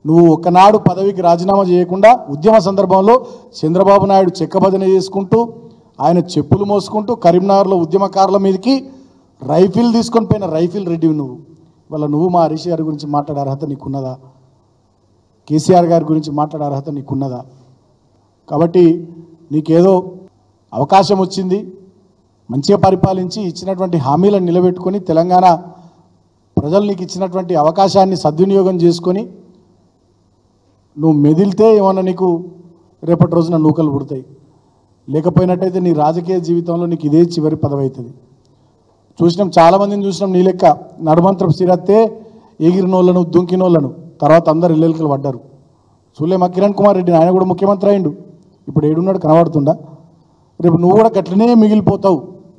నువ్వు ఒకనాడు పదవికి రాజీనామా చేయకుండా ఉద్యమ సందర్భంలో చంద్రబాబు నాయుడు చెక్కబదన చేసుకుంటూ ఆయన చెప్పులు మోసుకుంటూ కరీంనగర్లో ఉద్యమకారుల మీదకి రైఫిల్ తీసుకొని పోయిన రైఫిల్ రెడ్డి నువ్వు ఇవాళ నువ్వు మా హరీష్ గారి గురించి మాట్లాడే అర్హత నీకున్నదా కేసీఆర్ గారి గురించి మాట్లాడే అర్హత నీకున్నదా కాబట్టి నీకేదో అవకాశం వచ్చింది మంచిగా పరిపాలించి ఇచ్చినటువంటి హామీలను నిలబెట్టుకొని తెలంగాణ ప్రజలు నీకు ఇచ్చినటువంటి అవకాశాన్ని సద్వినియోగం చేసుకొని నువ్వు మెదిలితే ఏమన్నా నీకు రేపటి రోజున నూకలు పుడతాయి లేకపోయినట్టయితే నీ రాజకీయ జీవితంలో నీకు ఇదే చివరి పదవి అవుతుంది చూసినాం చాలామందిని చూసినాం నీ లెక్క నడుమంత్రం స్థిరత్తే ఎగిరినోళ్ళను దుంకినోళ్ళను తర్వాత అందరు ఇల్లెలకలు పడ్డారు చూలే మా కిరణ్ కుమార్ రెడ్డి ఆయన కూడా ముఖ్యమంత్రి అయిండు ఇప్పుడు ఏడున్నాడు కనబడుతుండా రేపు నువ్వు కూడా గట్లనే మిగిలిపోతావు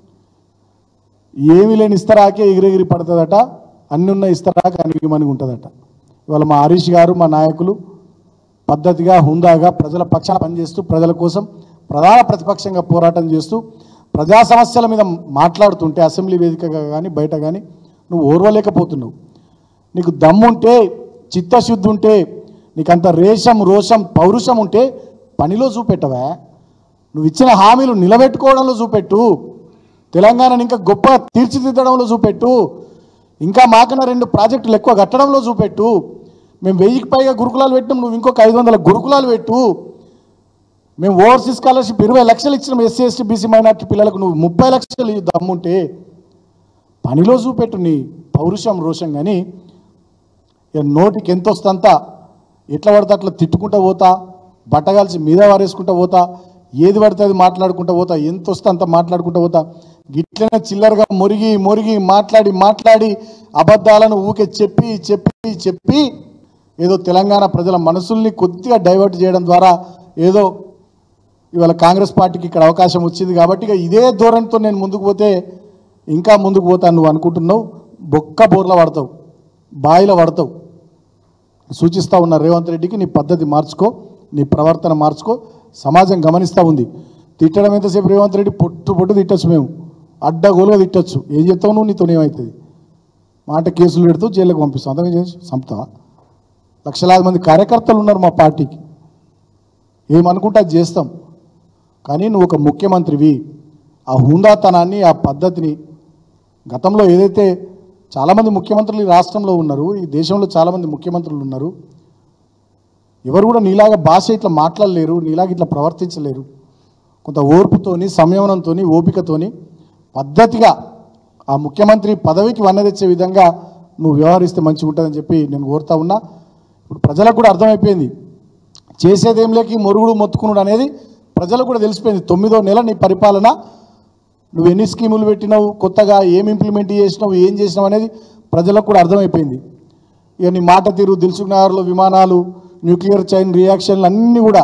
ఏమీ లేని ఇస్తరాకే ఎగిరెగిరి పడుతుందట అన్ని ఉన్న ఇస్తరాక అనిగిమని ఉంటుందట ఇవాళ మా హరీష్ గారు మా నాయకులు పద్ధతిగా హుందాగా ప్రజల పక్షాన పనిచేస్తూ ప్రజల కోసం ప్రధాన ప్రతిపక్షంగా పోరాటం చేస్తూ ప్రజా సమస్యల మీద మాట్లాడుతుంటే అసెంబ్లీ వేదికగా కానీ బయట కానీ నువ్వు ఓర్వలేకపోతున్నావు నీకు దమ్ముంటే చిత్తశుద్ధి ఉంటే నీకంత రేషం రోషం పౌరుషం ఉంటే పనిలో చూపెట్టవా నువ్వు ఇచ్చిన హామీలు నిలబెట్టుకోవడంలో చూపెట్టు తెలంగాణను ఇంకా గొప్ప తీర్చిదిద్దడంలో చూపెట్టు ఇంకా మాకన్నా రెండు ప్రాజెక్టులు ఎక్కువ కట్టడంలో చూపెట్టు మేము వెయ్యికి పైగా గురుకులాలు పెట్టినాం నువ్వు ఇంకొక ఐదు వందల గురుకులాలు పెట్టు మేము ఓవర్సీస్ స్కాలర్షిప్ ఇరవై లక్షలు ఇచ్చినాం ఎస్సీ ఎస్టీ బీసీ మైనార్టీ పిల్లలకు నువ్వు ముప్పై లక్షలు ఇవ్వు దమ్ముంటే పనిలో చూపెట్టు నీ పౌరుషం రోషం కానీ ఇక నోటికి ఎంత వస్తుందంతా ఎట్లా పడితే అట్లా తిట్టుకుంటా పోతా బట్టగాల్చి మీద వారేసుకుంటా పోతా ఏది పడితే అది మాట్లాడుకుంటా పోతా ఎంత వస్తే అంత మాట్లాడుకుంటా పోతా గిట్లనే చిల్లరగా మురిగి మురిగి మాట్లాడి మాట్లాడి అబద్ధాలను ఊకే చెప్పి చెప్పి చెప్పి ఏదో తెలంగాణ ప్రజల మనసుల్ని కొద్దిగా డైవర్ట్ చేయడం ద్వారా ఏదో ఇవాళ కాంగ్రెస్ పార్టీకి ఇక్కడ అవకాశం వచ్చింది కాబట్టి ఇక ఇదే ధోరణితో నేను ముందుకు పోతే ఇంకా ముందుకు పోతాను నువ్వు అనుకుంటున్నావు బొక్క బోర్ల పడతావు బాయిలో పడతావు సూచిస్తూ ఉన్న రేవంత్ రెడ్డికి నీ పద్ధతి మార్చుకో నీ ప్రవర్తన మార్చుకో సమాజం గమనిస్తూ ఉంది తిట్టడం ఎంతసేపు రేవంత్ రెడ్డి పొట్టు పొట్టు తిట్టచ్చు మేము అడ్డగోలుగా తిట్టచ్చు ఏం చెప్తావు నువ్వు నీతో ఏమవుతుంది మాట కేసులు పెడుతూ జైలుకి పంపిస్తావు అంతగా చేసి సంపుతావా లక్షలాది మంది కార్యకర్తలు ఉన్నారు మా పార్టీకి ఏమనుకుంటే అది చేస్తాం కానీ నువ్వు ఒక ముఖ్యమంత్రివి ఆ హుందాతనాన్ని ఆ పద్ధతిని గతంలో ఏదైతే చాలామంది ముఖ్యమంత్రులు ఈ రాష్ట్రంలో ఉన్నారు ఈ దేశంలో చాలామంది ముఖ్యమంత్రులు ఉన్నారు ఎవరు కూడా నీలాగా భాష ఇట్లా మాట్లాడలేరు నీలాగా ఇట్లా ప్రవర్తించలేరు కొంత ఓర్పుతోని సంయమనంతోని ఓపికతోని పద్ధతిగా ఆ ముఖ్యమంత్రి పదవికి వన్న తెచ్చే విధంగా నువ్వు వ్యవహరిస్తే మంచిగా ఉంటుందని చెప్పి నేను కోరుతా ఉన్నా ఇప్పుడు ప్రజలకు కూడా అర్థమైపోయింది చేసేదేం లేక ఈ మొరుగుడు మొత్తుకునుడు అనేది ప్రజలకు కూడా తెలిసిపోయింది తొమ్మిదో నెల నీ పరిపాలన నువ్వు ఎన్ని స్కీములు పెట్టినావు కొత్తగా ఏం ఇంప్లిమెంట్ చేసినావు ఏం చేసినావు అనేది ప్రజలకు కూడా అర్థమైపోయింది ఇక నీ మాట తీరు దిల్సుఖ్ నగర్లో విమానాలు న్యూక్లియర్ చైన్ రియాక్షన్లు అన్నీ కూడా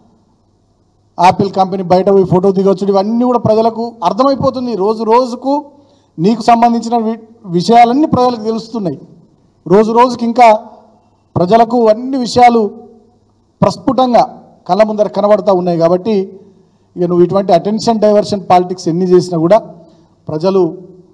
ఆపిల్ కంపెనీ బయట పోయి ఫోటో దిగొచ్చు ఇవన్నీ కూడా ప్రజలకు అర్థమైపోతుంది రోజు రోజుకు నీకు సంబంధించిన వి- విషయాలన్నీ ప్రజలకు తెలుస్తున్నాయి రోజు రోజుకి ఇంకా ప్రజలకు అన్ని విషయాలు ప్రస్ఫుటంగా కళ్ళ ముందర కనబడతా ఉన్నాయి కాబట్టి ఇక నువ్వు ఇటువంటి అటెన్షన్ డైవర్షన్ పాలిటిక్స్ ఎన్ని చేసినా కూడా ప్రజలు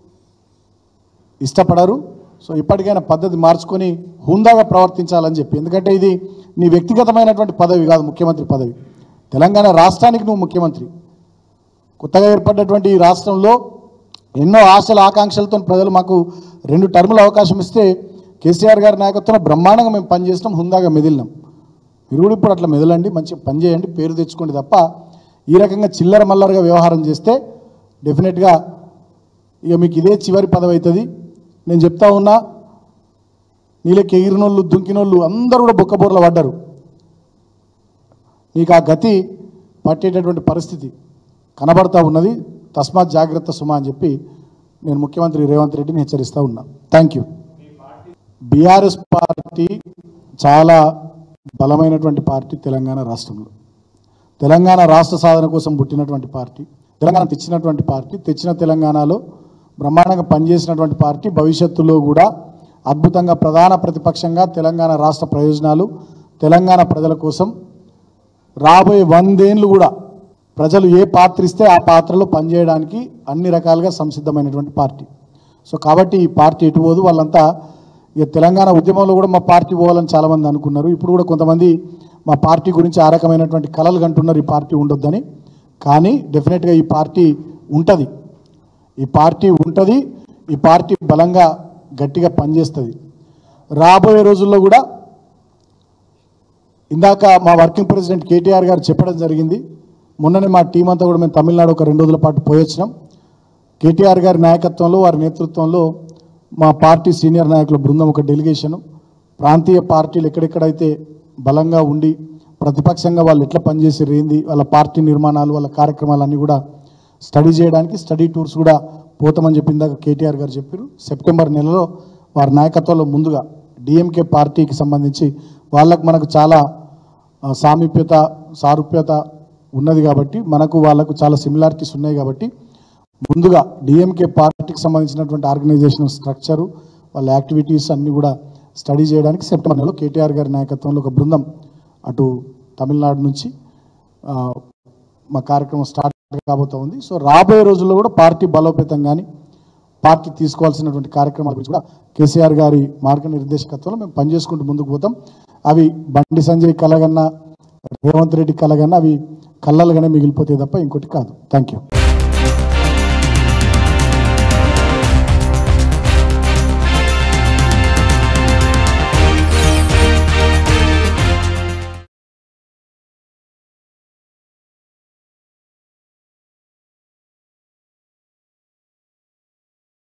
ఇష్టపడరు సో ఇప్పటికైనా పద్ధతి మార్చుకొని హుందాగా ప్రవర్తించాలని చెప్పి ఎందుకంటే ఇది నీ వ్యక్తిగతమైనటువంటి పదవి కాదు ముఖ్యమంత్రి పదవి తెలంగాణ రాష్ట్రానికి నువ్వు ముఖ్యమంత్రి కొత్తగా ఏర్పడ్డటువంటి ఈ రాష్ట్రంలో ఎన్నో ఆశల ఆకాంక్షలతో ప్రజలు మాకు రెండు టర్ముల అవకాశం ఇస్తే కేసీఆర్ గారి నాయకత్వంలో బ్రహ్మాండంగా మేము పనిచేసినాం హుందాగా మెదిలినాం మీరు కూడా ఇప్పుడు అట్లా మెదలండి మంచిగా పని చేయండి పేరు తెచ్చుకోండి తప్ప ఈ రకంగా చిల్లర మల్లరగా వ్యవహారం చేస్తే డెఫినెట్గా ఇక మీకు ఇదే చివరి పదవి అవుతుంది నేను చెప్తా ఉన్నా నీళ్ళకి ఎగిరినోళ్ళు దుంకినోళ్ళు అందరూ కూడా బొక్కబోర్ల పడ్డారు నీకు ఆ గతి పట్టేటటువంటి పరిస్థితి కనబడతా ఉన్నది తస్మాత్ జాగ్రత్త సుమా అని చెప్పి నేను ముఖ్యమంత్రి రేవంత్ రెడ్డిని హెచ్చరిస్తూ ఉన్నా థ్యాంక్ యూ బీఆర్ఎస్ పార్టీ చాలా బలమైనటువంటి పార్టీ తెలంగాణ రాష్ట్రంలో తెలంగాణ రాష్ట్ర సాధన కోసం పుట్టినటువంటి పార్టీ తెలంగాణ తెచ్చినటువంటి పార్టీ తెచ్చిన తెలంగాణలో బ్రహ్మాండంగా పనిచేసినటువంటి పార్టీ భవిష్యత్తులో కూడా అద్భుతంగా ప్రధాన ప్రతిపక్షంగా తెలంగాణ రాష్ట్ర ప్రయోజనాలు తెలంగాణ ప్రజల కోసం రాబోయే వందేళ్ళు కూడా ప్రజలు ఏ పాత్ర ఇస్తే ఆ పాత్రలో పనిచేయడానికి అన్ని రకాలుగా సంసిద్ధమైనటువంటి పార్టీ సో కాబట్టి ఈ పార్టీ ఎటు పోదు వాళ్ళంతా ఇక తెలంగాణ ఉద్యమంలో కూడా మా పార్టీ పోవాలని చాలామంది అనుకున్నారు ఇప్పుడు కూడా కొంతమంది మా పార్టీ గురించి ఆ రకమైనటువంటి కలలు కంటున్నారు ఈ పార్టీ ఉండొద్దని కానీ డెఫినెట్గా ఈ పార్టీ ఉంటుంది ఈ పార్టీ ఉంటుంది ఈ పార్టీ బలంగా గట్టిగా పనిచేస్తుంది రాబోయే రోజుల్లో కూడా ఇందాక మా వర్కింగ్ ప్రెసిడెంట్ కేటీఆర్ గారు చెప్పడం జరిగింది మొన్ననే మా టీం అంతా కూడా మేము తమిళనాడు ఒక రెండు రోజుల పాటు పోయొచ్చినాం కేటీఆర్ గారి నాయకత్వంలో వారి నేతృత్వంలో మా పార్టీ సీనియర్ నాయకుల బృందం ఒక డెలిగేషను ప్రాంతీయ పార్టీలు ఎక్కడెక్కడైతే బలంగా ఉండి ప్రతిపక్షంగా వాళ్ళు ఎట్లా పనిచేసి ఏంది వాళ్ళ పార్టీ నిర్మాణాలు వాళ్ళ కార్యక్రమాలన్నీ కూడా స్టడీ చేయడానికి స్టడీ టూర్స్ కూడా పోతామని చెప్పి ఇందాక కేటీఆర్ గారు చెప్పారు సెప్టెంబర్ నెలలో వారి నాయకత్వంలో ముందుగా డిఎంకే పార్టీకి సంబంధించి వాళ్ళకు మనకు చాలా ఆ, సామీప్యత సారూప్యత ఉన్నది కాబట్టి మనకు వాళ్ళకు చాలా సిమిలారిటీస్ ఉన్నాయి కాబట్టి ముందుగా డిఎంకే పార్టీకి సంబంధించినటువంటి ఆర్గనైజేషన్ స్ట్రక్చరు వాళ్ళ యాక్టివిటీస్ అన్నీ కూడా స్టడీ చేయడానికి సెప్టెంబర్ నెలలో కేటీఆర్ గారి నాయకత్వంలో ఒక బృందం అటు తమిళనాడు నుంచి ఆ, మా కార్యక్రమం స్టార్ట్ కాబోతా ఉంది సో రాబోయే రోజుల్లో కూడా పార్టీ బలోపేతం కానీ పార్టీ తీసుకోవాల్సినటువంటి కార్యక్రమాల గురించి కూడా కేసీఆర్ గారి మార్గనిర్దేశకత్వంలో మేము పనిచేసుకుంటూ ముందుకు పోతాం అవి బండి సంజయ్ కలగన్నా రేవంత్ రెడ్డి కలగన్నా అవి కళ్ళలుగానే మిగిలిపోతాయి తప్ప ఇంకోటి కాదు థ్యాంక్ యూ